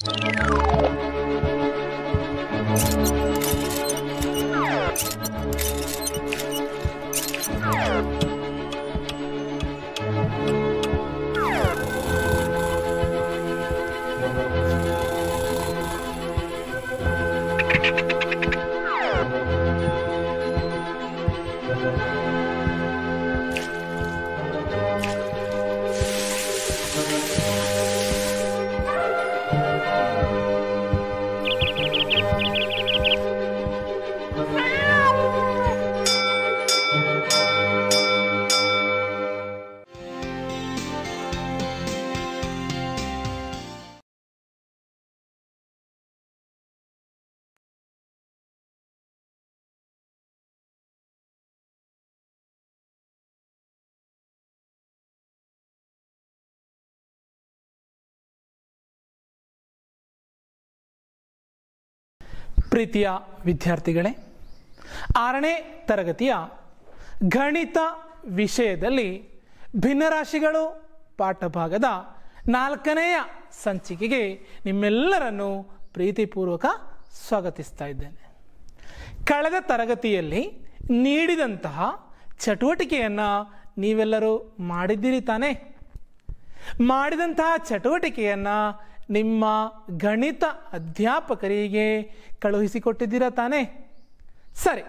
ಪ್ರೀತಿಯ ವಿದ್ಯಾರ್ಥಿಗಳೇ ಆರನೇ ತರಗತಿಯ ಗಣಿತ ವಿಷಯದಲ್ಲಿ ಭಿನ್ನರಾಶಿಗಳು ಪಾಠಭಾಗದ ನಾಲ್ಕನೆಯ ಸಂಚಿಕೆಗೆ ನಿಮ್ಮೆಲ್ಲರನ್ನು ಪ್ರೀತಿಪೂರ್ವಕ ಸ್ವಾಗತಿಸ್ತಾ ಇದ್ದೇನೆ ಕಳೆದ ತರಗತಿಯಲ್ಲಿ ನೀಡಿದಂತಹ ಚಟುವಟಿಕೆಯನ್ನು ನೀವೆಲ್ಲರೂ ಮಾಡಿದ್ದೀರಿ ತಾನೇ ಮಾಡಿದಂತಹ ಚಟುವಟಿಕೆಯನ್ನು ನಿಮ್ಮ ಗಣಿತ ಅಧ್ಯಾಪಕರಿಗೆ ಕಳುಹಿಸಿಕೊಟ್ಟಿದ್ದೀರಾ ತಾನೇ ಸರಿ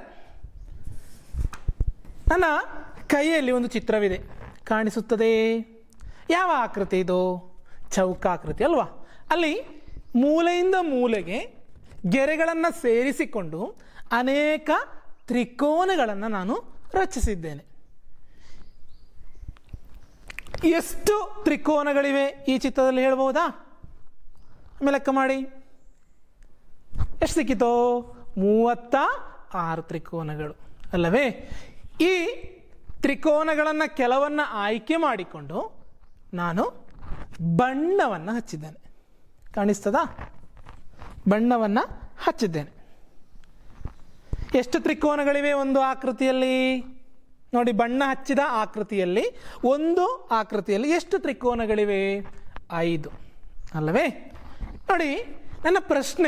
ನನ್ನ ಕೈಯಲ್ಲಿ ಒಂದು ಚಿತ್ರವಿದೆ ಕಾಣಿಸುತ್ತದೆ ಯಾವ ಆಕೃತಿ ಇದು ಚೌಕಾಕೃತಿ ಅಲ್ವಾ ಅಲ್ಲಿ ಮೂಲೆಯಿಂದ ಮೂಲೆಗೆ ಗೆರೆಗಳನ್ನು ಸೇರಿಸಿಕೊಂಡು ಅನೇಕ ತ್ರಿಕೋನಗಳನ್ನು ನಾನು ರಚಿಸಿದ್ದೇನೆ ಎಷ್ಟು ತ್ರಿಕೋನಗಳಿವೆ ಈ ಚಿತ್ರದಲ್ಲಿ ಹೇಳ್ಬೋದಾ ಆಮೇಲೆ ಲೆಕ್ಕ ಮಾಡಿ ಎಷ್ಟು ಸಿಕ್ಕಿತೋ ಮೂವತ್ತ ಆರು ತ್ರಿಕೋನಗಳು ಅಲ್ಲವೇ ಈ ತ್ರಿಕೋನಗಳನ್ನು ಕೆಲವನ್ನ ಆಯ್ಕೆ ಮಾಡಿಕೊಂಡು ನಾನು ಬಣ್ಣವನ್ನು ಹಚ್ಚಿದ್ದೇನೆ ಕಾಣಿಸ್ತದಾ ಬಣ್ಣವನ್ನು ಹಚ್ಚಿದ್ದೇನೆ ಎಷ್ಟು ತ್ರಿಕೋನಗಳಿವೆ ಒಂದು ಆಕೃತಿಯಲ್ಲಿ ನೋಡಿ ಬಣ್ಣ ಹಚ್ಚಿದ ಆಕೃತಿಯಲ್ಲಿ ಒಂದು ಆಕೃತಿಯಲ್ಲಿ ಎಷ್ಟು ತ್ರಿಕೋನಗಳಿವೆ ಐದು ಅಲ್ಲವೇ ನೋಡಿ ನನ್ನ ಪ್ರಶ್ನೆ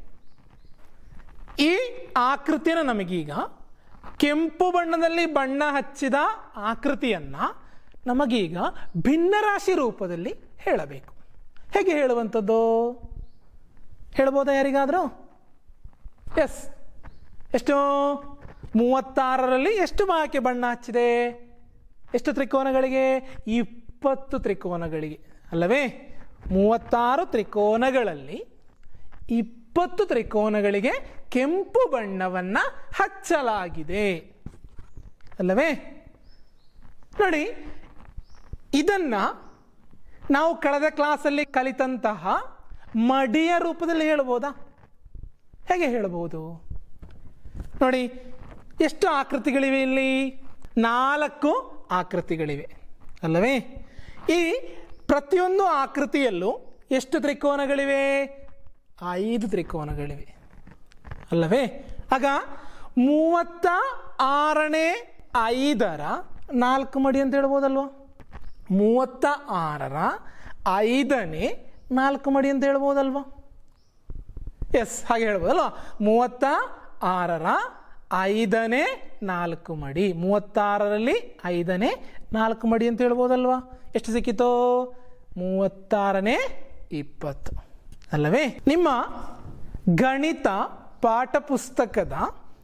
ಈ ಆಕೃತಿಯನ್ನು ನಮಗೀಗ ಕೆಂಪು ಬಣ್ಣದಲ್ಲಿ ಬಣ್ಣ ಹಚ್ಚಿದ ಆಕೃತಿಯನ್ನ ನಮಗೀಗ ಭಿನ್ನರಾಶಿ ರೂಪದಲ್ಲಿ ಹೇಳಬೇಕು ಹೇಗೆ ಹೇಳುವಂಥದ್ದು ಹೇಳ್ಬೋದಾ ಯಾರಿಗಾದರೂ ಎಸ್ ಎಷ್ಟು ಮೂವತ್ತಾರರಲ್ಲಿ ಎಷ್ಟು ಭಾಗಕ್ಕೆ ಬಣ್ಣ ಹಚ್ಚಿದೆ ಎಷ್ಟು ತ್ರಿಕೋನಗಳಿಗೆ ಇಪ್ಪತ್ತು ತ್ರಿಕೋನಗಳಿಗೆ ಅಲ್ಲವೇ ಮೂವತ್ತಾರು ತ್ರಿಕೋನಗಳಲ್ಲಿ ಇಪ್ಪತ್ತು ತ್ರಿಕೋನಗಳಿಗೆ ಕೆಂಪು ಬಣ್ಣವನ್ನು ಹಚ್ಚಲಾಗಿದೆ ಅಲ್ಲವೇ ನೋಡಿ ಇದನ್ನ ನಾವು ಕಳೆದ ಕ್ಲಾಸಲ್ಲಿ ಕಲಿತಂತಹ ಮಡಿಯ ರೂಪದಲ್ಲಿ ಹೇಳ್ಬೋದಾ ಹೇಗೆ ಹೇಳ್ಬೋದು ನೋಡಿ ಎಷ್ಟು ಆಕೃತಿಗಳಿವೆ ಇಲ್ಲಿ ನಾಲ್ಕು ಆಕೃತಿಗಳಿವೆ ಅಲ್ಲವೇ ಈ ಪ್ರತಿಯೊಂದು ಆಕೃತಿಯಲ್ಲೂ ಎಷ್ಟು ತ್ರಿಕೋನಗಳಿವೆ ಐದು ತ್ರಿಕೋನಗಳಿವೆ ಅಲ್ಲವೇ ಆಗ ಮೂವತ್ತ ಆರನೇ ಐದರ ನಾಲ್ಕು ಮಡಿ ಅಂತ ಹೇಳ್ಬೋದಲ್ವಾ ಮೂವತ್ತ ಆರರ ಐದನೇ ನಾಲ್ಕು ಮಡಿ ಅಂತ ಹೇಳ್ಬೋದಲ್ವಾ ಎಸ್ ಹಾಗೆ ಹೇಳ್ಬೋದಲ್ವಾ ಮೂವತ್ತ ಆರರ ಐದನೇ ನಾಲ್ಕು ಮಡಿ ಮೂವತ್ತಾರರಲ್ಲಿ ಐದನೇ ನಾಲ್ಕು ಮಡಿ ಅಂತ ಹೇಳ್ಬೋದಲ್ವಾ ಎಷ್ಟು ಸಿಕ್ಕಿತೋ ಮೂವತ್ತಾರನೇ ಇಪ್ಪತ್ತು ಅಲ್ಲವೇ ನಿಮ್ಮ ಗಣಿತ ಪಾಠ ಪುಸ್ತಕದ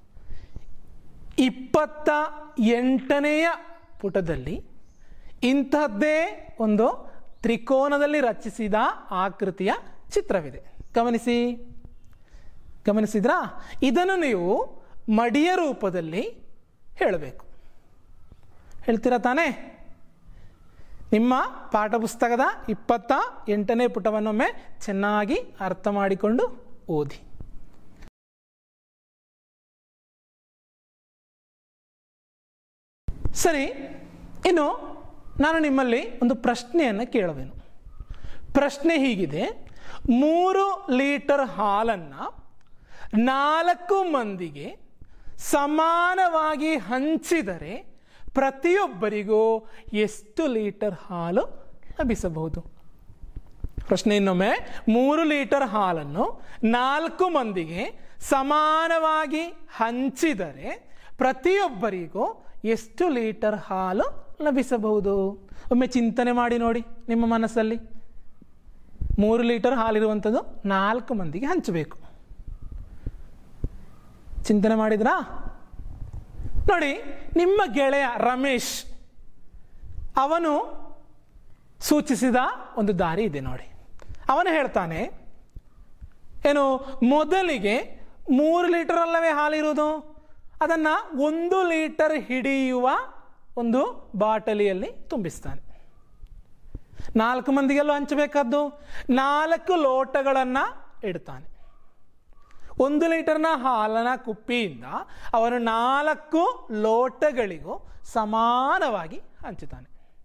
ಇಪ್ಪತ್ತ ಎಂಟನೆಯ ಪುಟದಲ್ಲಿ ಇಂತಹದ್ದೇ ಒಂದು ತ್ರಿಕೋನದಲ್ಲಿ ರಚಿಸಿದ ಆಕೃತಿಯ ಚಿತ್ರವಿದೆ ಗಮನಿಸಿ ಗಮನಿಸಿದ್ರಾ ಇದನ್ನು ನೀವು ಮಡಿಯ ರೂಪದಲ್ಲಿ ಹೇಳಬೇಕು ಹೇಳ್ತೀರಾ ತಾನೇ ನಿಮ್ಮ ಪಾಠಪುಸ್ತಕದ ಇಪ್ಪತ್ತ ಎಂಟನೇ ಪುಟವನ್ನೊಮ್ಮೆ ಚೆನ್ನಾಗಿ ಅರ್ಥ ಮಾಡಿಕೊಂಡು ಓದಿ ಸರಿ ಇನ್ನು ನಾನು ನಿಮ್ಮಲ್ಲಿ ಒಂದು ಪ್ರಶ್ನೆಯನ್ನು ಕೇಳುವೆನು ಪ್ರಶ್ನೆ ಹೀಗಿದೆ ಮೂರು ಲೀಟರ್ ಹಾಲನ್ನು ನಾಲ್ಕು ಮಂದಿಗೆ ಸಮಾನವಾಗಿ ಹಂಚಿದರೆ ಪ್ರತಿಯೊಬ್ಬರಿಗೂ ಎಷ್ಟು ಲೀಟರ್ ಹಾಲು ಲಭಿಸಬಹುದು ಪ್ರಶ್ನೆ ಇನ್ನೊಮ್ಮೆ ಮೂರು ಲೀಟರ್ ಹಾಲನ್ನು ನಾಲ್ಕು ಮಂದಿಗೆ ಸಮಾನವಾಗಿ ಹಂಚಿದರೆ ಪ್ರತಿಯೊಬ್ಬರಿಗೂ ಎಷ್ಟು ಲೀಟರ್ ಹಾಲು ಲಭಿಸಬಹುದು ಒಮ್ಮೆ ಚಿಂತನೆ ಮಾಡಿ ನೋಡಿ ನಿಮ್ಮ ಮನಸ್ಸಲ್ಲಿ ಮೂರು ಲೀಟರ್ ಹಾಲಿರುವಂಥದ್ದು ನಾಲ್ಕು ಮಂದಿಗೆ ಹಂಚಬೇಕು ಚಿಂತನೆ ಮಾಡಿದ್ರಾ ನೋಡಿ ನಿಮ್ಮ ಗೆಳೆಯ ರಮೇಶ್ ಅವನು ಸೂಚಿಸಿದ ಒಂದು ದಾರಿ ಇದೆ ನೋಡಿ ಅವನು ಹೇಳ್ತಾನೆ ಏನು ಮೊದಲಿಗೆ ಮೂರು ಲೀಟರ್ ಅಲ್ಲವೇ ಹಾಲಿರುವುದು ಅದನ್ನು ಒಂದು ಲೀಟರ್ ಹಿಡಿಯುವ ಒಂದು ಬಾಟಲಿಯಲ್ಲಿ ತುಂಬಿಸ್ತಾನೆ ನಾಲ್ಕು ಮಂದಿಗೆಲ್ಲೂ ಹಂಚಬೇಕಾದ್ದು ನಾಲ್ಕು ಲೋಟಗಳನ್ನು ಇಡ್ತಾನೆ ಒಂದು ಲೀಟರ್ನ ಹಾಲನ ಕುಪ್ಪಿಯಿಂದ ಅವನು ನಾಲ್ಕು ಲೋಟಗಳಿಗೂ ಸಮಾನವಾಗಿ ಹಂಚುತ್ತಾನೆ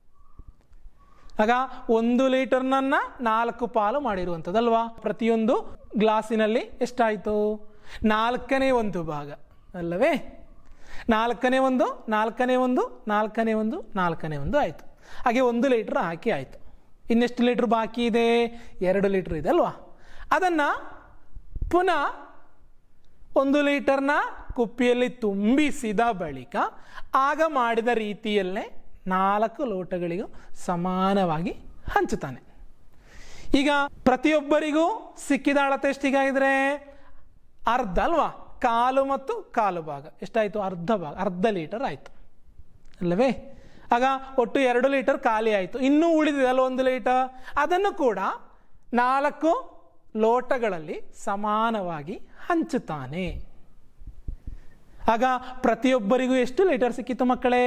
ಆಗ ಒಂದು ಲೀಟರ್ನನ್ನ ನಾಲ್ಕು ಪಾಲು ಮಾಡಿರುವಂಥದ್ದಲ್ವಾ ಪ್ರತಿಯೊಂದು ಗ್ಲಾಸಿನಲ್ಲಿ ಎಷ್ಟಾಯಿತು ನಾಲ್ಕನೇ ಒಂದು ಭಾಗ ಅಲ್ಲವೇ ನಾಲ್ಕನೇ ಒಂದು ನಾಲ್ಕನೇ ಒಂದು ನಾಲ್ಕನೇ ಒಂದು ನಾಲ್ಕನೇ ಒಂದು ಆಯಿತು ಹಾಗೆ ಒಂದು ಲೀಟ್ರ್ ಹಾಕಿ ಆಯಿತು ಇನ್ನೆಷ್ಟು ಲೀಟ್ರ್ ಬಾಕಿ ಇದೆ ಎರಡು ಲೀಟ್ರ್ ಇದೆ ಅಲ್ವಾ ಅದನ್ನು ಪುನಃ ಒಂದು ಲೀಟರ್ನ ಕುಪ್ಪಿಯಲ್ಲಿ ತುಂಬಿಸಿದ ಬಳಿಕ ಆಗ ಮಾಡಿದ ರೀತಿಯಲ್ಲೇ ನಾಲ್ಕು ಲೋಟಗಳಿಗೂ ಸಮಾನವಾಗಿ ಹಂಚುತ್ತಾನೆ ಈಗ ಪ್ರತಿಯೊಬ್ಬರಿಗೂ ಸಿಕ್ಕಿದ ಅಳತೆ ಎಷ್ಟಿಗಾಗಿದ್ರೆ ಅರ್ಧ ಅಲ್ವಾ ಕಾಲು ಮತ್ತು ಕಾಲು ಭಾಗ ಎಷ್ಟಾಯಿತು ಅರ್ಧ ಭಾಗ ಅರ್ಧ ಲೀಟರ್ ಆಯಿತು ಅಲ್ಲವೇ ಆಗ ಒಟ್ಟು ಎರಡು ಲೀಟರ್ ಖಾಲಿ ಆಯಿತು ಇನ್ನೂ ಉಳಿದಿದೆಯಲ್ಲ ಒಂದು ಲೀಟರ್ ಅದನ್ನು ಕೂಡ ನಾಲ್ಕು ಲೋಟಗಳಲ್ಲಿ ಸಮಾನವಾಗಿ ಹಂಚುತ್ತಾನೆ ಆಗ ಪ್ರತಿಯೊಬ್ಬರಿಗೂ ಎಷ್ಟು ಲೀಟರ್ ಸಿಕ್ಕಿತ್ತು ಮಕ್ಕಳೇ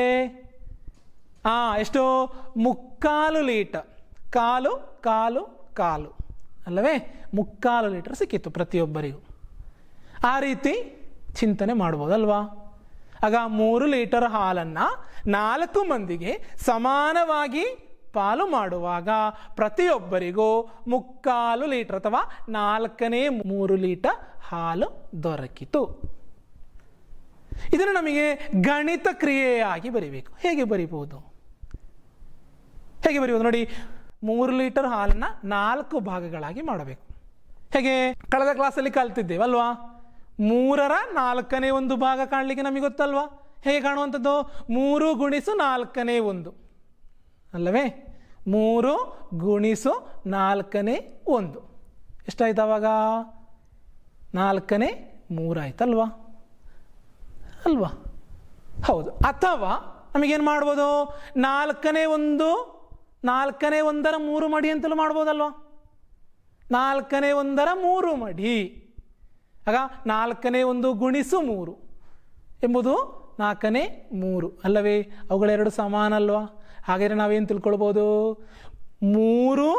ಆ ಎಷ್ಟು ಮುಕ್ಕಾಲು ಲೀಟರ್ ಕಾಲು ಕಾಲು ಕಾಲು ಅಲ್ಲವೇ ಮುಕ್ಕಾಲು ಲೀಟರ್ ಸಿಕ್ಕಿತ್ತು ಪ್ರತಿಯೊಬ್ಬರಿಗೂ ಆ ರೀತಿ ಚಿಂತನೆ ಮಾಡ್ಬೋದಲ್ವಾ ಆಗ ಮೂರು ಲೀಟರ್ ಹಾಲನ್ನು ನಾಲ್ಕು ಮಂದಿಗೆ ಸಮಾನವಾಗಿ ಪಾಲು ಮಾಡುವಾಗ ಪ್ರತಿಯೊಬ್ಬರಿಗೂ ಮುಕ್ಕಾಲು ಲೀಟರ್ ಅಥವಾ ನಾಲ್ಕನೇ ಮೂರು ಲೀಟರ್ ಹಾಲು ದೊರಕಿತು ಇದನ್ನು ನಮಗೆ ಗಣಿತ ಕ್ರಿಯೆಯಾಗಿ ಬರಿಬೇಕು ಹೇಗೆ ಬರಿಬಹುದು ಹೇಗೆ ಬರೆಯುವುದು ನೋಡಿ ಮೂರು ಲೀಟರ್ ಹಾಲನ್ನು ನಾಲ್ಕು ಭಾಗಗಳಾಗಿ ಮಾಡಬೇಕು ಹೇಗೆ ಕಳೆದ ಕ್ಲಾಸಲ್ಲಿ ಕಲ್ತಿದ್ದೇವಲ್ವಾ ಮೂರರ ನಾಲ್ಕನೇ ಒಂದು ಭಾಗ ಕಾಣಲಿಕ್ಕೆ ನಮಗೆ ಗೊತ್ತಲ್ವಾ ಹೇಗೆ ಕಾಣುವಂಥದ್ದು ಮೂರು ಗುಣಿಸು ನಾಲ್ಕನೇ ಒಂದು ಅಲ್ಲವೇ ಮೂರು ಗುಣಿಸು ನಾಲ್ಕನೇ ಒಂದು ಎಷ್ಟಾಯ್ತು ಅವಾಗ ನಾಲ್ಕನೇ ಮೂರಾಯ್ತಲ್ವಾ ಅಲ್ವಾ ಹೌದು ಅಥವಾ ನಮಗೇನು ಮಾಡ್ಬೋದು ನಾಲ್ಕನೇ ಒಂದು ನಾಲ್ಕನೇ ಒಂದರ ಮೂರು ಮಡಿ ಅಂತಲೂ ಮಾಡ್ಬೋದಲ್ವಾ ನಾಲ್ಕನೇ ಒಂದರ ಮೂರು ಮಡಿ ಆಗ ನಾಲ್ಕನೇ ಒಂದು ಗುಣಿಸು ಮೂರು ಎಂಬುದು ನಾಲ್ಕನೇ ಮೂರು ಅಲ್ಲವೇ ಅವುಗಳೆರಡು ಸಮಾನ ಅಲ್ವಾ ಹಾಗಾದರೆ ನಾವೇನು ತಿಳ್ಕೊಳ್ಬೋದು ಮೂರು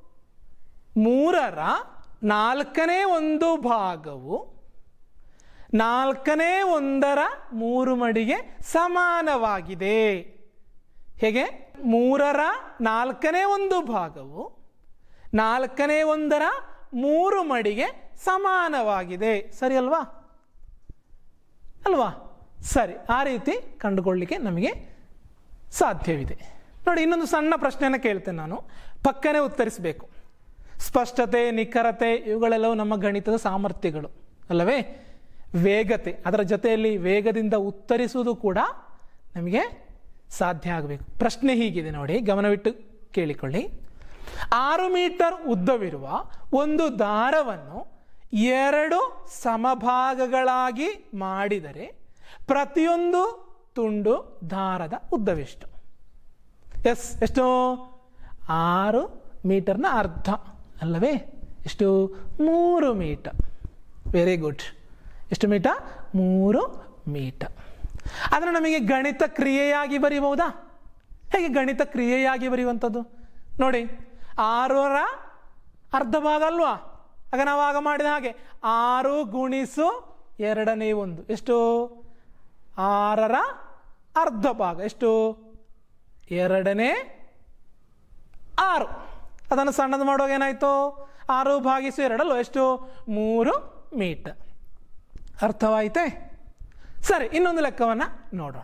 ಮೂರರ ನಾಲ್ಕನೇ ಒಂದು ಭಾಗವು ನಾಲ್ಕನೇ ಒಂದರ ಮೂರು ಮಡಿಗೆ ಸಮಾನವಾಗಿದೆ ಹೇಗೆ ಮೂರರ ನಾಲ್ಕನೇ ಒಂದು ಭಾಗವು ನಾಲ್ಕನೇ ಒಂದರ ಮೂರು ಮಡಿಗೆ ಸಮಾನವಾಗಿದೆ ಸರಿ ಅಲ್ವಾ ಅಲ್ವಾ ಸರಿ ಆ ರೀತಿ ಕಂಡುಕೊಳ್ಳಿಕ್ಕೆ ನಮಗೆ ಸಾಧ್ಯವಿದೆ ನೋಡಿ ಇನ್ನೊಂದು ಸಣ್ಣ ಪ್ರಶ್ನೆಯನ್ನು ಕೇಳ್ತೇನೆ ನಾನು ಪಕ್ಕನೆ ಉತ್ತರಿಸಬೇಕು ಸ್ಪಷ್ಟತೆ ನಿಖರತೆ ಇವುಗಳೆಲ್ಲವೂ ನಮ್ಮ ಗಣಿತದ ಸಾಮರ್ಥ್ಯಗಳು ಅಲ್ಲವೇ ವೇಗತೆ ಅದರ ಜೊತೆಯಲ್ಲಿ ವೇಗದಿಂದ ಉತ್ತರಿಸುವುದು ಕೂಡ ನಮಗೆ ಸಾಧ್ಯ ಆಗಬೇಕು ಪ್ರಶ್ನೆ ಹೀಗಿದೆ ನೋಡಿ ಗಮನವಿಟ್ಟು ಕೇಳಿಕೊಳ್ಳಿ ಆರು ಮೀಟರ್ ಉದ್ದವಿರುವ ಒಂದು ದಾರವನ್ನು ಎರಡು ಸಮಭಾಗಗಳಾಗಿ ಮಾಡಿದರೆ ಪ್ರತಿಯೊಂದು ತುಂಡು ದಾರದ ಉದ್ದವೆಷ್ಟು ಎಸ್ ಎಷ್ಟು ಆರು ಮೀಟರ್ನ ಅರ್ಧ ಅಲ್ಲವೇ ಎಷ್ಟು ಮೂರು ಮೀಟರ್ ವೆರಿ ಗುಡ್ ಎಷ್ಟು ಮೀಟರ್ ಮೂರು ಮೀಟರ್ ಅದನ್ನು ನಮಗೆ ಗಣಿತ ಕ್ರಿಯೆಯಾಗಿ ಬರೀಬಹುದಾ ಹೇಗೆ ಗಣಿತ ಕ್ರಿಯೆಯಾಗಿ ಬರೆಯುವಂಥದ್ದು ನೋಡಿ ಆರರ ಅರ್ಧ ಭಾಗ ಅಲ್ವಾ ಆಗ ನಾವು ಆಗ ಮಾಡಿದ ಹಾಗೆ ಆರು ಗುಣಿಸು ಎರಡನೇ ಒಂದು ಎಷ್ಟು ಆರರ ಅರ್ಧ ಭಾಗ ಎಷ್ಟು ಎರಡನೇ ಆರು ಅದನ್ನು ಸಣ್ಣದು ಮಾಡುವಾಗ ಏನಾಯಿತು ಆರು ಭಾಗಿಸು ಎರಡಲ್ವ ಎಷ್ಟು ಮೂರು ಮೀಟರ್ ಅರ್ಥವಾಯಿತೆ ಸರಿ ಇನ್ನೊಂದು ಲೆಕ್ಕವನ್ನು ನೋಡೋಣ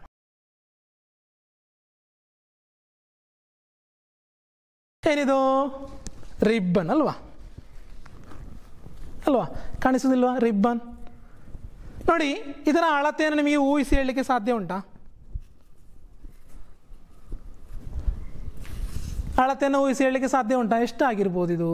ಏನಿದು ರಿಬ್ಬನ್ ಅಲ್ವಾ ಅಲ್ವಾ ಕಾಣಿಸೋದಿಲ್ವಾ ರಿಬ್ಬನ್ ನೋಡಿ ಇದರ ಅಳತೆಯನ್ನು ನಿಮಗೆ ಊಹಿಸಿ ಹೇಳಲಿಕ್ಕೆ ಸಾಧ್ಯ ಉಂಟಾ ಅಳತೆಯನ್ನು ಊಹಿಸಿ ಹೇಳಲಿಕ್ಕೆ ಸಾಧ್ಯ ಉಂಟಾ ಎಷ್ಟಾಗಿರ್ಬೋದು ಇದು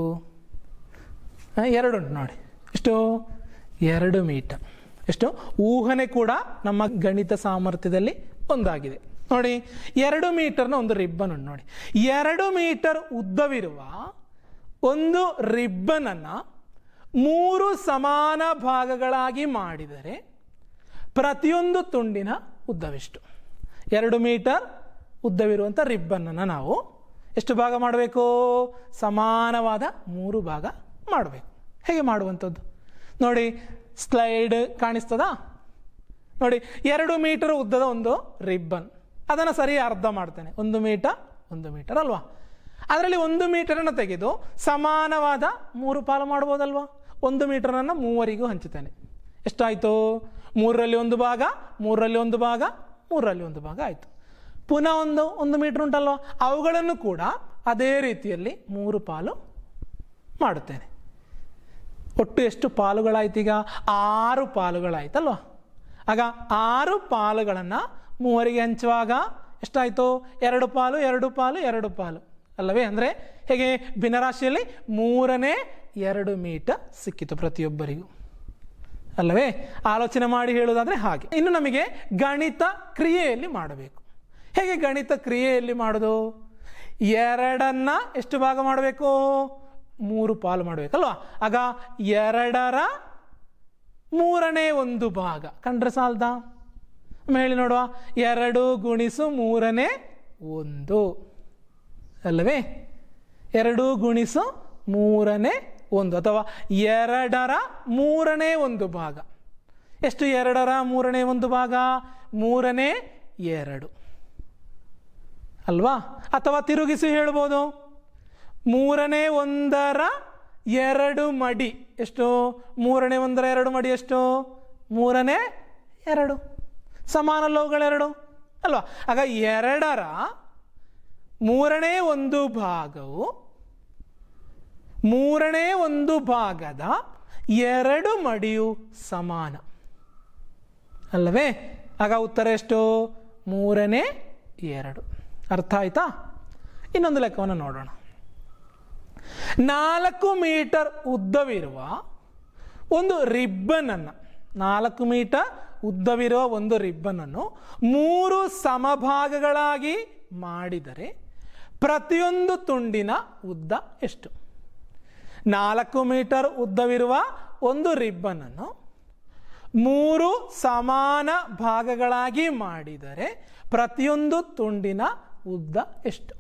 ಆ, ಎರಡು ಉಂಟು ನೋಡಿ ಎಷ್ಟು ಎರಡು ಮೀಟರ್ ಎಷ್ಟು ಊಹನೆ ಕೂಡ ನಮ್ಮ ಗಣಿತ ಸಾಮರ್ಥ್ಯದಲ್ಲಿ ಒಂದಾಗಿದೆ ನೋಡಿ ಎರಡು ಮೀಟರ್ನ ಒಂದು ರಿಬ್ಬನ್ ಉಂಟು ನೋಡಿ ಎರಡು ಮೀಟರ್ ಉದ್ದವಿರುವ ಒಂದು ರಿಬ್ಬನನ್ನು ಮೂರು ಸಮಾನ ಭಾಗಗಳಾಗಿ ಮಾಡಿದರೆ ಪ್ರತಿಯೊಂದು ತುಂಡಿನ ಉದ್ದವೆಷ್ಟು ಎರಡು ಮೀಟರ್ ಉದ್ದವಿರುವಂಥ ರಿಬ್ಬನ್ನನ್ನು ನಾವು ಎಷ್ಟು ಭಾಗ ಮಾಡಬೇಕು ಸಮಾನವಾದ ಮೂರು ಭಾಗ ಮಾಡಬೇಕು ಹೇಗೆ ಮಾಡುವಂಥದ್ದು ನೋಡಿ ಸ್ಲೈಡ್ ಕಾಣಿಸ್ತದಾ ನೋಡಿ ಎರಡು ಮೀಟರ್ ಉದ್ದದ ಒಂದು ರಿಬ್ಬನ್ ಅದನ್ನು ಸರಿ ಅರ್ಧ ಮಾಡ್ತೇನೆ ಒಂದು ಮೀಟರ್ ಒಂದು ಮೀಟರ್ ಅಲ್ವಾ ಅದರಲ್ಲಿ ಒಂದು ಮೀಟರನ್ನು ತೆಗೆದು ಸಮಾನವಾದ ಮೂರು ಪಾಲು ಮಾಡ್ಬೋದಲ್ವಾ ಒಂದು ಮೀಟರನ್ನು ಮೂವರಿಗೂ ಹಂಚುತ್ತೇನೆ ಎಷ್ಟಾಯಿತು ಮೂರರಲ್ಲಿ ಒಂದು ಭಾಗ ಮೂರರಲ್ಲಿ ಒಂದು ಭಾಗ ಮೂರರಲ್ಲಿ ಒಂದು ಭಾಗ ಆಯಿತು ಪುನಃ ಒಂದು ಒಂದು ಮೀಟರ್ ಉಂಟಲ್ವ ಅವುಗಳನ್ನು ಕೂಡ ಅದೇ ರೀತಿಯಲ್ಲಿ ಮೂರು ಪಾಲು ಮಾಡುತ್ತೇನೆ ಒಟ್ಟು ಎಷ್ಟು ಪಾಲುಗಳಾಯ್ತು ಈಗ ಆರು ಪಾಲುಗಳಾಯ್ತಲ್ವ ಆಗ ಆರು ಪಾಲುಗಳನ್ನು ಮೂವರಿಗೆ ಹಂಚುವಾಗ ಎಷ್ಟಾಯಿತು ಎರಡು ಪಾಲು ಎರಡು ಪಾಲು ಎರಡು ಪಾಲು ಅಲ್ಲವೇ ಅಂದರೆ ಹೇಗೆ ಭಿನ್ನರಾಶಿಯಲ್ಲಿ ಮೂರನೇ ಎರಡು ಮೀಟರ್ ಸಿಕ್ಕಿತು ಪ್ರತಿಯೊಬ್ಬರಿಗೂ ಅಲ್ಲವೇ ಆಲೋಚನೆ ಮಾಡಿ ಹೇಳುವುದಾದ್ರೆ ಹಾಗೆ ಇನ್ನು ನಮಗೆ ಗಣಿತ ಕ್ರಿಯೆಯಲ್ಲಿ ಮಾಡಬೇಕು ಹೇಗೆ ಗಣಿತ ಕ್ರಿಯೆಯಲ್ಲಿ ಮಾಡೋದು ಎರಡನ್ನ ಎಷ್ಟು ಭಾಗ ಮಾಡಬೇಕು ಮೂರು ಪಾಲು ಮಾಡಬೇಕಲ್ವಾ ಆಗ ಎರಡರ ಮೂರನೇ ಒಂದು ಭಾಗ ಕಂಡ್ರೆ ಸಾಲ್ದ ಹೇಳಿ ನೋಡುವ ಎರಡು ಗುಣಿಸು ಮೂರನೇ ಒಂದು ಅಲ್ಲವೇ ಎರಡು ಗುಣಿಸು ಮೂರನೇ ಒಂದು ಅಥವಾ ಎರಡರ ಮೂರನೇ ಒಂದು ಭಾಗ ಎಷ್ಟು ಎರಡರ ಮೂರನೇ ಒಂದು ಭಾಗ ಮೂರನೇ ಎರಡು ಅಲ್ವಾ ಅಥವಾ ತಿರುಗಿಸಿ ಹೇಳ್ಬೋದು ಮೂರನೇ ಒಂದರ ಎರಡು ಮಡಿ ಎಷ್ಟು ಮೂರನೇ ಒಂದರ ಎರಡು ಮಡಿ ಎಷ್ಟು ಮೂರನೇ ಎರಡು ಸಮಾನ ಲೋಗಳೆರಡು ಅಲ್ವಾ ಆಗ ಎರಡರ ಮೂರನೇ ಒಂದು ಭಾಗವು ಮೂರನೇ ಒಂದು ಭಾಗದ ಎರಡು ಮಡಿಯು ಸಮಾನ ಅಲ್ಲವೇ ಆಗ ಉತ್ತರ ಎಷ್ಟು ಮೂರನೇ ಎರಡು ಅರ್ಥ ಆಯ್ತಾ ಇನ್ನೊಂದು ಲೆಕ್ಕವನ್ನು ನೋಡೋಣ ನಾಲ್ಕು ಮೀಟರ್ ಉದ್ದವಿರುವ ಒಂದು ರಿಬ್ಬನನ್ನು ನಾಲ್ಕು ಮೀಟರ್ ಉದ್ದವಿರುವ ಒಂದು ರಿಬ್ಬನನ್ನು ಮೂರು ಸಮಭಾಗಗಳಾಗಿ ಮಾಡಿದರೆ ಪ್ರತಿಯೊಂದು ತುಂಡಿನ ಉದ್ದ ಎಷ್ಟು ನಾಲ್ಕು ಮೀಟರ್ ಉದ್ದವಿರುವ ಒಂದು ರಿಬ್ಬನನ್ನು ಮೂರು ಸಮಾನ ಭಾಗಗಳಾಗಿ ಮಾಡಿದರೆ ಪ್ರತಿಯೊಂದು ತುಂಡಿನ ಉದ್ದ ಎಷ್ಟು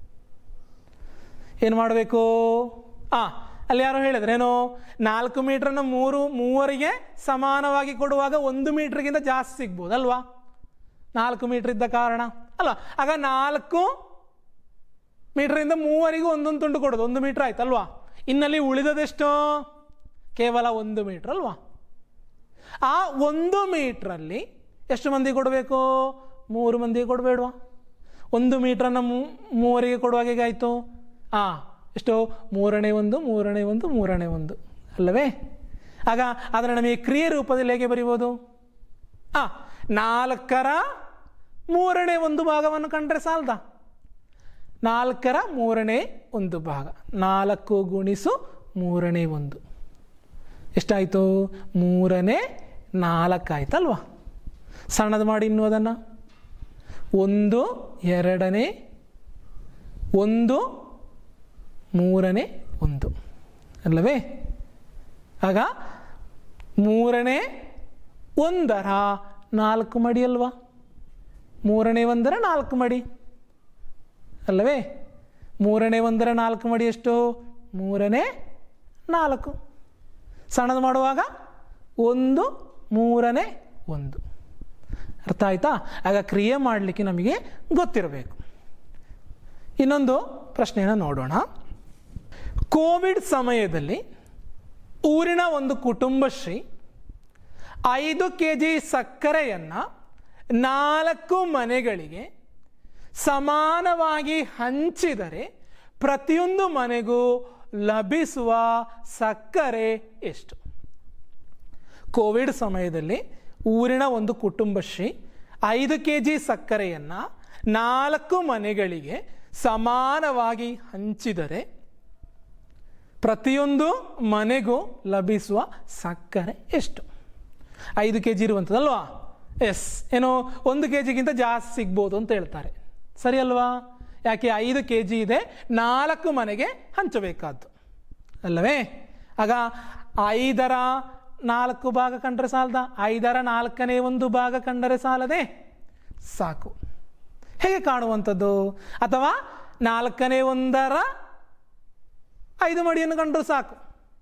ಏನು ಮಾಡಬೇಕು ಆ ಅಲ್ಲಿ ಯಾರೋ ಹೇಳಿದ್ರೇನು ನಾಲ್ಕು ಮೀಟ್ರನ್ನ ಮೂರು ಮೂವರಿಗೆ ಸಮಾನವಾಗಿ ಕೊಡುವಾಗ ಒಂದು ಮೀಟ್ರಿಗಿಂತ ಜಾಸ್ತಿ ಸಿಗ್ಬೋದು ಅಲ್ವಾ ನಾಲ್ಕು ಮೀಟ್ರ್ ಇದ್ದ ಕಾರಣ ಅಲ್ವಾ ಆಗ ನಾಲ್ಕು ಮೀಟ್ರಿಂದ ಮೂವರಿಗೂ ಒಂದೊಂದು ತುಂಡು ಕೊಡೋದು ಒಂದು ಮೀಟ್ರ್ ಆಯ್ತಲ್ವಾ ಇನ್ನಲ್ಲಿ ಉಳಿದದೆಷ್ಟು ಕೇವಲ ಒಂದು ಮೀಟ್ರ್ ಅಲ್ವಾ ಆ ಒಂದು ಮೀಟ್ರಲ್ಲಿ ಎಷ್ಟು ಮಂದಿ ಕೊಡಬೇಕು ಮೂರು ಮಂದಿಗೆ ಕೊಡಬೇಡವಾ ಒಂದು ಮೀಟ್ರನ್ನು ಮೂವರಿಗೆ ಕೊಡುವಾಗ ಹೇಗಾಯಿತು ಆ ಎಷ್ಟು ಮೂರನೇ ಒಂದು ಮೂರನೇ ಒಂದು ಮೂರನೇ ಒಂದು ಅಲ್ಲವೇ ಆಗ ಅದನ್ನು ನಮಗೆ ಕ್ರಿಯೆ ರೂಪದಲ್ಲಿ ಹೇಗೆ ಬರಿಬೋದು ಆ ನಾಲ್ಕರ ಮೂರನೇ ಒಂದು ಭಾಗವನ್ನು ಕಂಡ್ರೆ ಸಾಲ್ದ ನಾಲ್ಕರ ಮೂರನೇ ಒಂದು ಭಾಗ ನಾಲ್ಕು ಗುಣಿಸು ಮೂರನೇ ಒಂದು ಎಷ್ಟಾಯಿತು ಮೂರನೇ ನಾಲ್ಕಾಯ್ತಲ್ವಾ ಸಣ್ಣದು ಮಾಡಿ ಇನ್ನು ಅದನ್ನು ಒಂದು ಎರಡನೇ ಒಂದು ಮೂರನೇ ಒಂದು ಅಲ್ಲವೇ ಆಗ ಮೂರನೇ ಒಂದರ ನಾಲ್ಕು ಮಡಿ ಅಲ್ವಾ ಮೂರನೇ ಒಂದರ ನಾಲ್ಕು ಮಡಿ ಅಲ್ಲವೇ ಮೂರನೇ ಒಂದರ ನಾಲ್ಕು ಮಡಿ ಎಷ್ಟು ಮೂರನೇ ನಾಲ್ಕು ಸಣ್ಣದು ಮಾಡುವಾಗ ಒಂದು ಮೂರನೇ ಒಂದು ಅರ್ಥ ಆಯ್ತಾ ಆಗ ಕ್ರಿಯೆ ಮಾಡಲಿಕ್ಕೆ ನಮಗೆ ಗೊತ್ತಿರಬೇಕು ಇನ್ನೊಂದು ಪ್ರಶ್ನೆಯನ್ನು ನೋಡೋಣ ಕೋವಿಡ್ ಸಮಯದಲ್ಲಿ ಊರಿನ ಒಂದು ಕುಟುಂಬಶ್ರೀ ಐದು ಕೆ ಜಿ ಸಕ್ಕರೆಯನ್ನು ನಾಲ್ಕು ಮನೆಗಳಿಗೆ ಸಮಾನವಾಗಿ ಹಂಚಿದರೆ ಪ್ರತಿಯೊಂದು ಮನೆಗೂ ಲಭಿಸುವ ಸಕ್ಕರೆ ಎಷ್ಟು ಕೋವಿಡ್ ಸಮಯದಲ್ಲಿ ಊರಿನ ಒಂದು ಕುಟುಂಬಶ್ರೀ ಐದು ಕೆ ಜಿ ಸಕ್ಕರೆಯನ್ನು ನಾಲ್ಕು ಮನೆಗಳಿಗೆ ಸಮಾನವಾಗಿ ಹಂಚಿದರೆ ಪ್ರತಿಯೊಂದು ಮನೆಗೂ ಲಭಿಸುವ ಸಕ್ಕರೆ ಎಷ್ಟು ಐದು ಕೆ ಜಿ ಇರುವಂಥದ್ದಲ್ವಾ ಎಸ್ ಏನೋ ಒಂದು ಕೆ ಜಿಗಿಂತ ಜಾಸ್ತಿ ಸಿಗ್ಬೋದು ಅಂತ ಹೇಳ್ತಾರೆ ಸರಿ ಅಲ್ವಾ ಯಾಕೆ ಐದು ಕೆ ಜಿ ಇದೆ ನಾಲ್ಕು ಮನೆಗೆ ಹಂಚಬೇಕಾದ್ದು ಅಲ್ಲವೇ ಆಗ ಐದರ ನಾಲ್ಕು ಭಾಗ ಕಂಡರೆ ಸಾಲದ ಐದರ ನಾಲ್ಕನೇ ಒಂದು ಭಾಗ ಕಂಡರೆ ಸಾಲದೆ ಸಾಕು ಹೇಗೆ ಕಾಣುವಂಥದ್ದು ಅಥವಾ ನಾಲ್ಕನೇ ಒಂದರ ಐದು ಮಡಿಯನ್ನು ಕಂಡರೂ ಸಾಕು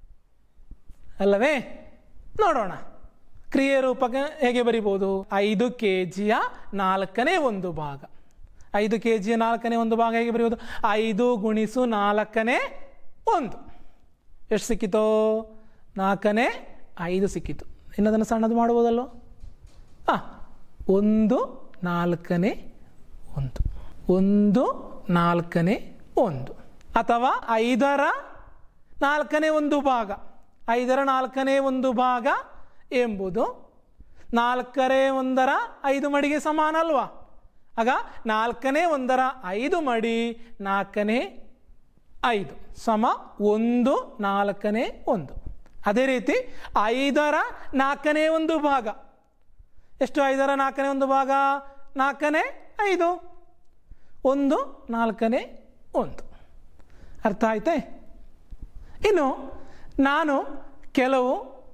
ಅಲ್ಲವೇ ನೋಡೋಣ ಕ್ರಿಯೆ ರೂಪಕ್ಕೆ ಹೇಗೆ ಬರಿಬೋದು ಐದು ಕೆ ಜಿಯ ನಾಲ್ಕನೇ ಒಂದು ಭಾಗ ಐದು ಕೆ ಜಿಯ ನಾಲ್ಕನೇ ಒಂದು ಭಾಗ ಹೇಗೆ ಬರೆಯೋದು ಐದು ಗುಣಿಸು ನಾಲ್ಕನೇ ಒಂದು ಎಷ್ಟು ಸಿಕ್ಕಿತೋ ನಾಲ್ಕನೇ ಐದು ಸಿಕ್ಕಿತು ಇನ್ನದನ್ನು ಸಣ್ಣದು ಮಾಡ್ಬೋದಲ್ವ ಹಾಂ ಒಂದು ನಾಲ್ಕನೇ ಒಂದು ಒಂದು ನಾಲ್ಕನೇ ಒಂದು ಅಥವಾ ಐದರ ನಾಲ್ಕನೇ ಒಂದು ಭಾಗ ಐದರ ನಾಲ್ಕನೇ ಒಂದು ಭಾಗ ಎಂಬುದು ನಾಲ್ಕನೇ ಒಂದರ ಐದು ಮಡಿಗೆ ಸಮಾನ ಅಲ್ವಾ ಆಗ ನಾಲ್ಕನೇ ಒಂದರ ಐದು ಮಡಿ ನಾಲ್ಕನೇ ಐದು ಸಮ ಒಂದು ನಾಲ್ಕನೇ ಒಂದು ಅದೇ ರೀತಿ ಐದರ ನಾಲ್ಕನೇ ಒಂದು ಭಾಗ ಎಷ್ಟು ಐದರ ನಾಲ್ಕನೇ ಒಂದು ಭಾಗ ನಾಲ್ಕನೇ ಐದು ಒಂದು ನಾಲ್ಕನೇ ಒಂದು ಅರ್ಥ ಆಯ್ತೆ ಇನ್ನು ನಾನು ಕೆಲವು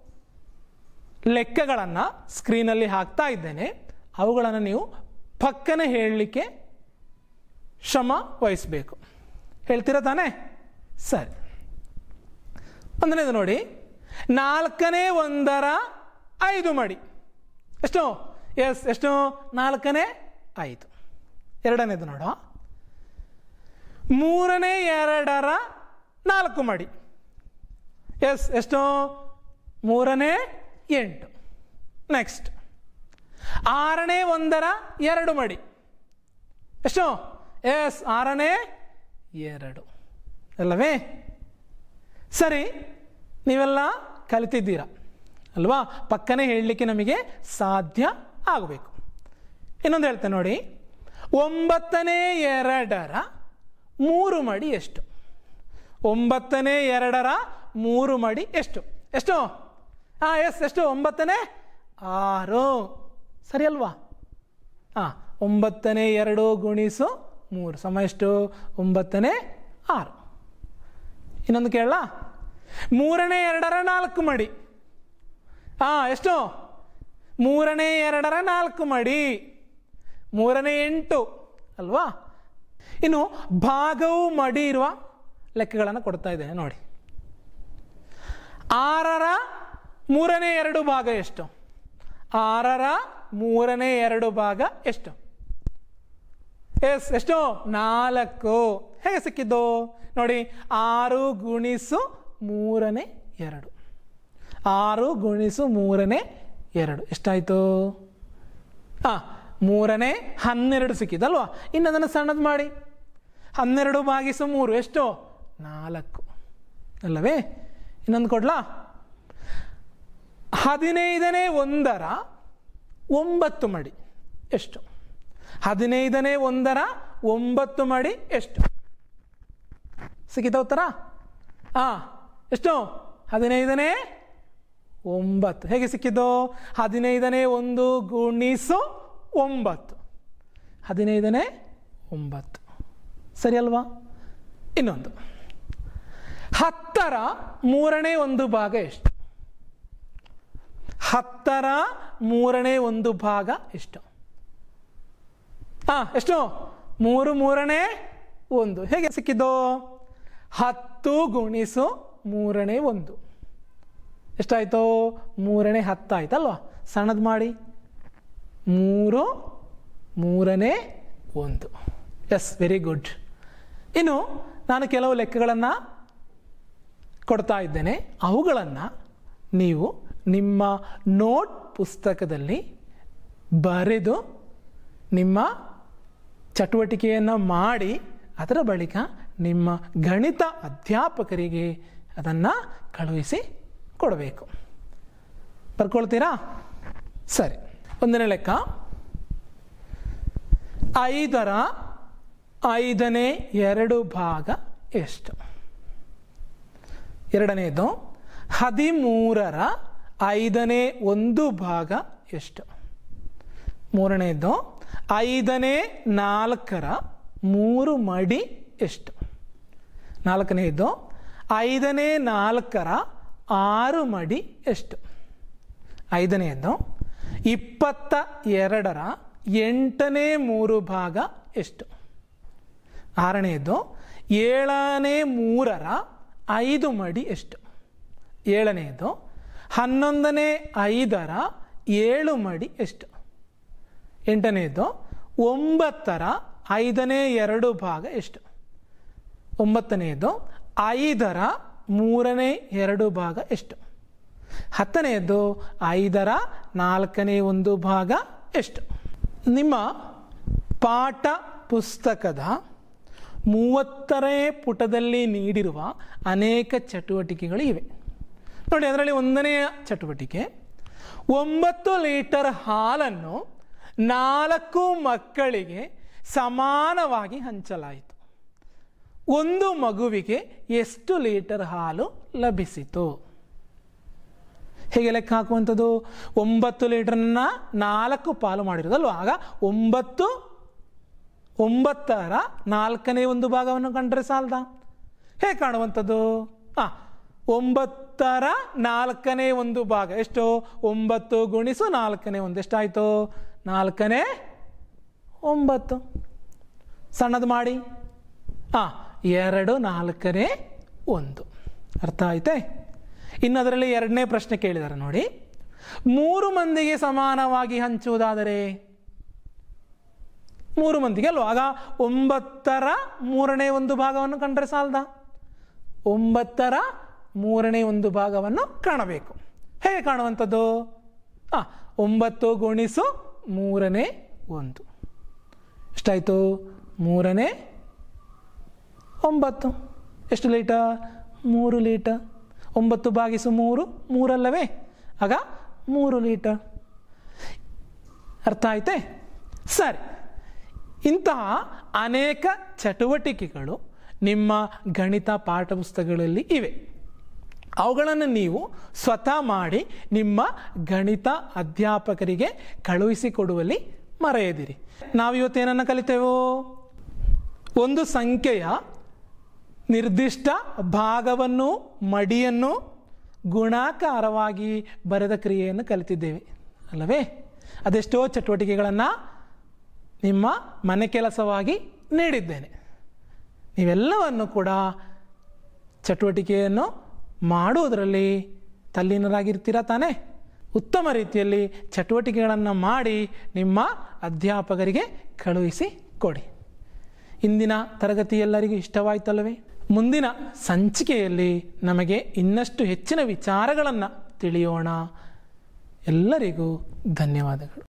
ಲೆಕ್ಕಗಳನ್ನು ಸ್ಕ್ರೀನಲ್ಲಿ ಹಾಕ್ತಾ ಇದ್ದೇನೆ ಅವುಗಳನ್ನು ನೀವು ಪಕ್ಕನೆ ಹೇಳಲಿಕ್ಕೆ ಶ್ರಮ ವಹಿಸಬೇಕು ಹೇಳ್ತೀರಾ ತಾನೇ ಸರಿ ಒಂದನೇದು ನೋಡಿ ನಾಲ್ಕನೇ ಒಂದರ ಐದು ಮಡಿ ಎಷ್ಟು ಎಸ್ ಎಷ್ಟು ನಾಲ್ಕನೇ ಐದು ಎರಡನೇದು ನೋಡುವ ಮೂರನೇ ಎರಡರ ನಾಲ್ಕು ಮಡಿ ಎಸ್ ಎಷ್ಟು ಮೂರನೇ ಎಂಟು ನೆಕ್ಸ್ಟ್ ಆರನೇ ಒಂದರ ಎರಡು ಮಡಿ ಎಷ್ಟು ಎಸ್ ಆರನೇ ಎರಡು ಅಲ್ಲವೇ ಸರಿ ನೀವೆಲ್ಲ ಕಲಿತಿದ್ದೀರಾ ಅಲ್ವಾ ಪಕ್ಕನೆ ಹೇಳಲಿಕ್ಕೆ ನಮಗೆ ಸಾಧ್ಯ ಆಗಬೇಕು ಇನ್ನೊಂದು ಹೇಳ್ತೇನೆ ನೋಡಿ ಒಂಬತ್ತನೇ ಎರಡರ ಮೂರು ಮಡಿ ಎಷ್ಟು ಒಂಬತ್ತನೇ ಎರಡರ ಮೂರು ಮಡಿ ಎಷ್ಟು ಎಷ್ಟು ಹಾಂ ಎಸ್ ಎಷ್ಟು ಒಂಬತ್ತನೇ ಆರು ಸರಿ ಅಲ್ವಾ ಹಾಂ ಒಂಬತ್ತನೇ ಎರಡು ಗುಣಿಸು ಮೂರು ಸಮ ಎಷ್ಟು ಒಂಬತ್ತನೇ ಆರು ಇನ್ನೊಂದು ಕೇಳಲ್ಲ ಮೂರನೇ ಎರಡರ ನಾಲ್ಕು ಮಡಿ ಹಾಂ ಎಷ್ಟು ಮೂರನೇ ಎರಡರ ನಾಲ್ಕು ಮಡಿ ಮೂರನೇ ಎಂಟು ಅಲ್ವಾ ಇನ್ನು ಭಾಗವು ಮಡಿ ಇರುವ ಲೆಕ್ಕಗಳನ್ನು ಕೊಡ್ತಾ ಇದ್ದೇನೆ ನೋಡಿ ಆರರ ಮೂರನೇ ಎರಡು ಭಾಗ ಎಷ್ಟು ಆರರ ಮೂರನೇ ಎರಡು ಭಾಗ ಎಷ್ಟು ಎಸ್ ಎಷ್ಟು ನಾಲ್ಕು ಹೇಗೆ ಸಿಕ್ಕಿದ್ದು ನೋಡಿ ಆರು ಗುಣಿಸು ಮೂರನೇ ಎರಡು ಆರು ಗುಣಿಸು ಮೂರನೇ ಎರಡು ಎಷ್ಟಾಯಿತು ಹಾಂ ಮೂರನೇ ಹನ್ನೆರಡು ಸಿಕ್ಕಿದಲ್ವಾ ಇನ್ನು ಅದನ್ನು ಸಣ್ಣದು ಮಾಡಿ ಹನ್ನೆರಡು ಭಾಗಿಸು ಮೂರು ಎಷ್ಟು ನಾಲ್ಕು ಅಲ್ಲವೇ ಇನ್ನೊಂದು ಕೊಡ್ಲಾ ಹದಿನೈದನೇ ಒಂದರ ಒಂಬತ್ತು ಮಡಿ ಎಷ್ಟು ಹದಿನೈದನೇ ಒಂದರ ಒಂಬತ್ತು ಮಡಿ ಎಷ್ಟು ಸಿಕ್ಕಿತ ಉತ್ತರ ಹಾಂ ಎಷ್ಟು ಹದಿನೈದನೇ ಒಂಬತ್ತು ಹೇಗೆ ಸಿಕ್ಕಿದ್ದು ಹದಿನೈದನೇ ಒಂದು ಗುಣಿಸು ಒಂಬತ್ತು ಹದಿನೈದನೇ ಒಂಬತ್ತು ಸರಿ ಅಲ್ವಾ ಇನ್ನೊಂದು ಹತ್ತರ ಮೂರನೇ ಒಂದು ಭಾಗ ಎಷ್ಟು ಹತ್ತರ ಮೂರನೇ ಒಂದು ಭಾಗ ಎಷ್ಟು ಹಾ ಎಷ್ಟು ಮೂರು ಮೂರನೇ ಒಂದು ಹೇಗೆ ಸಿಕ್ಕಿದ್ದು ಹತ್ತು ಗುಣಿಸು ಮೂರನೇ ಒಂದು ಎಷ್ಟಾಯ್ತು ಮೂರನೇ ಹತ್ತಾಯ್ತಲ್ವಾ ಸಣ್ಣದು ಮಾಡಿ ಮೂರು ಮೂರನೇ ಒಂದು ಎಸ್ ವೆರಿ ಗುಡ್ ಇನ್ನು ನಾನು ಕೆಲವು ಲೆಕ್ಕಗಳನ್ನು ಕೊಡ್ತಾ ಇದ್ದೇನೆ ಅವುಗಳನ್ನು ನೀವು ನಿಮ್ಮ ನೋಟ್ ಪುಸ್ತಕದಲ್ಲಿ ಬರೆದು ನಿಮ್ಮ ಚಟುವಟಿಕೆಯನ್ನು ಮಾಡಿ ಅದರ ಬಳಿಕ ನಿಮ್ಮ ಗಣಿತ ಅಧ್ಯಾಪಕರಿಗೆ ಅದನ್ನು ಕಳುಹಿಸಿ ಕೊಡಬೇಕು ಬರ್ಕೊಳ್ತೀರಾ ಸರಿ ಒಂದನೇ ಲೆಕ್ಕ ಐದರ ಐದನೇ ಎರಡು ಭಾಗ ಎಷ್ಟು ಎರಡನೇದು ಹದಿಮೂರರ ಐದನೇ ಒಂದು ಭಾಗ ಎಷ್ಟು ಮೂರನೇದು ಐದನೇ ನಾಲ್ಕರ ಮೂರು ಮಡಿ ಎಷ್ಟು ನಾಲ್ಕನೇದು ಐದನೇ ನಾಲ್ಕರ ಆರು ಮಡಿ ಎಷ್ಟು ಐದನೆಯದು ಇಪ್ಪತ್ತ ಎರಡರ ಎಂಟನೇ ಮೂರು ಭಾಗ ಎಷ್ಟು ಆರನೆಯದು ಏಳನೇ ಮೂರರ ಐದು ಮಡಿ ಎಷ್ಟು ಏಳನೆಯದು ಹನ್ನೊಂದನೇ ಐದರ ಏಳು ಮಡಿ ಎಷ್ಟು ಎಂಟನೆಯದು ಒಂಬತ್ತರ ಐದನೇ ಎರಡು ಭಾಗ ಎಷ್ಟು ಒಂಬತ್ತನೆಯದು ಐದರ ಮೂರನೇ ಎರಡು ಭಾಗ ಎಷ್ಟು ಹತ್ತನೆಯದು ಐದರ ನಾಲ್ಕನೇ ಒಂದು ಭಾಗ ಎಷ್ಟು ನಿಮ್ಮ ಪಾಠ ಪುಸ್ತಕದ ಮೂವತ್ತನೇ ಪುಟದಲ್ಲಿ ನೀಡಿರುವ ಅನೇಕ ಚಟುವಟಿಕೆಗಳು ಇವೆ ನೋಡಿ ಅದರಲ್ಲಿ ಒಂದನೆಯ ಚಟುವಟಿಕೆ ಒಂಬತ್ತು ಲೀಟರ್ ಹಾಲನ್ನು ನಾಲ್ಕು ಮಕ್ಕಳಿಗೆ ಸಮಾನವಾಗಿ ಹಂಚಲಾಯಿತು ಒಂದು ಮಗುವಿಗೆ ಎಷ್ಟು ಲೀಟರ್ ಹಾಲು ಲಭಿಸಿತು ಹೇಗೆ ಲೆಕ್ಕ ಹಾಕುವಂಥದ್ದು ಒಂಬತ್ತು ಲೀಟರ್ನ ನಾಲ್ಕು ಪಾಲು ಮಾಡಿರೋದಲ್ವ ಆಗ ಒಂಬತ್ತು ಒಂಬತ್ತರ ನಾಲ್ಕನೇ ಒಂದು ಭಾಗವನ್ನು ಕಂಡ್ರೆ ಸಾಲದ ಹೇಗೆ ಕಾಣುವಂಥದ್ದು ಹಾಂ ಒಂಬತ್ತರ ನಾಲ್ಕನೇ ಒಂದು ಭಾಗ ಎಷ್ಟು ಒಂಬತ್ತು ಗುಣಿಸು ನಾಲ್ಕನೇ ಒಂದು ಎಷ್ಟಾಯಿತು ನಾಲ್ಕನೇ ಒಂಬತ್ತು ಸಣ್ಣದು ಮಾಡಿ ಹಾಂ ಎರಡು ನಾಲ್ಕನೇ ಒಂದು ಅರ್ಥ ಆಯ್ತೆ ಇನ್ನು ಅದರಲ್ಲಿ ಎರಡನೇ ಪ್ರಶ್ನೆ ಕೇಳಿದ್ದಾರೆ ನೋಡಿ ಮೂರು ಮಂದಿಗೆ ಸಮಾನವಾಗಿ ಹಂಚುವುದಾದರೆ ಮೂರು ಮಂದಿಗೆ ಅಲ್ವಾ ಆಗ ಒಂಬತ್ತರ ಮೂರನೇ ಒಂದು ಭಾಗವನ್ನು ಕಂಡ್ರೆ ಸಾಲದ ಒಂಬತ್ತರ ಮೂರನೇ ಒಂದು ಭಾಗವನ್ನು ಕಾಣಬೇಕು ಹೇಗೆ ಕಾಣುವಂಥದ್ದು ಆ ಒಂಬತ್ತು ಗುಣಿಸು ಮೂರನೇ ಒಂದು ಎಷ್ಟಾಯಿತು ಮೂರನೇ ಒಂಬತ್ತು ಎಷ್ಟು ಲೀಟರ್ ಮೂರು ಲೀಟರ್ ಒಂಬತ್ತು ಭಾಗಿಸು ಮೂರು ಮೂರಲ್ಲವೇ ಆಗ ಮೂರು ಲೀಟರ್ ಅರ್ಥ ಆಯ್ತೆ ಸರಿ ಇಂತಹ ಅನೇಕ ಚಟುವಟಿಕೆಗಳು ನಿಮ್ಮ ಗಣಿತ ಪಾಠಪುಸ್ತಕಗಳಲ್ಲಿ ಇವೆ ಅವುಗಳನ್ನು ನೀವು ಸ್ವತಃ ಮಾಡಿ ನಿಮ್ಮ ಗಣಿತ ಅಧ್ಯಾಪಕರಿಗೆ ಕಳುಹಿಸಿಕೊಡುವಲ್ಲಿ ಮರೆಯದಿರಿ ನಾವಿವತ್ತೇನನ್ನು ಕಲಿತೇವೋ ಒಂದು ಸಂಖ್ಯೆಯ ನಿರ್ದಿಷ್ಟ ಭಾಗವನ್ನು ಮಡಿಯನ್ನು ಗುಣಾಕಾರವಾಗಿ ಬರೆದ ಕ್ರಿಯೆಯನ್ನು ಕಲಿತಿದ್ದೇವೆ ಅಲ್ಲವೇ ಅದೆಷ್ಟೋ ಚಟುವಟಿಕೆಗಳನ್ನು ನಿಮ್ಮ ಮನೆ ಕೆಲಸವಾಗಿ ನೀಡಿದ್ದೇನೆ ನೀವೆಲ್ಲವನ್ನು ಕೂಡ ಚಟುವಟಿಕೆಯನ್ನು ಮಾಡುವುದರಲ್ಲಿ ತಲ್ಲೀನರಾಗಿರ್ತೀರಾ ತಾನೇ ಉತ್ತಮ ರೀತಿಯಲ್ಲಿ ಚಟುವಟಿಕೆಗಳನ್ನು ಮಾಡಿ ನಿಮ್ಮ ಅಧ್ಯಾಪಕರಿಗೆ ಕಳುಹಿಸಿ ಕೊಡಿ ಇಂದಿನ ತರಗತಿ ಎಲ್ಲರಿಗೂ ಇಷ್ಟವಾಯ್ತಲ್ಲವೇ ಮುಂದಿನ ಸಂಚಿಕೆಯಲ್ಲಿ ನಮಗೆ ಇನ್ನಷ್ಟು ಹೆಚ್ಚಿನ ವಿಚಾರಗಳನ್ನು ತಿಳಿಯೋಣ ಎಲ್ಲರಿಗೂ ಧನ್ಯವಾದಗಳು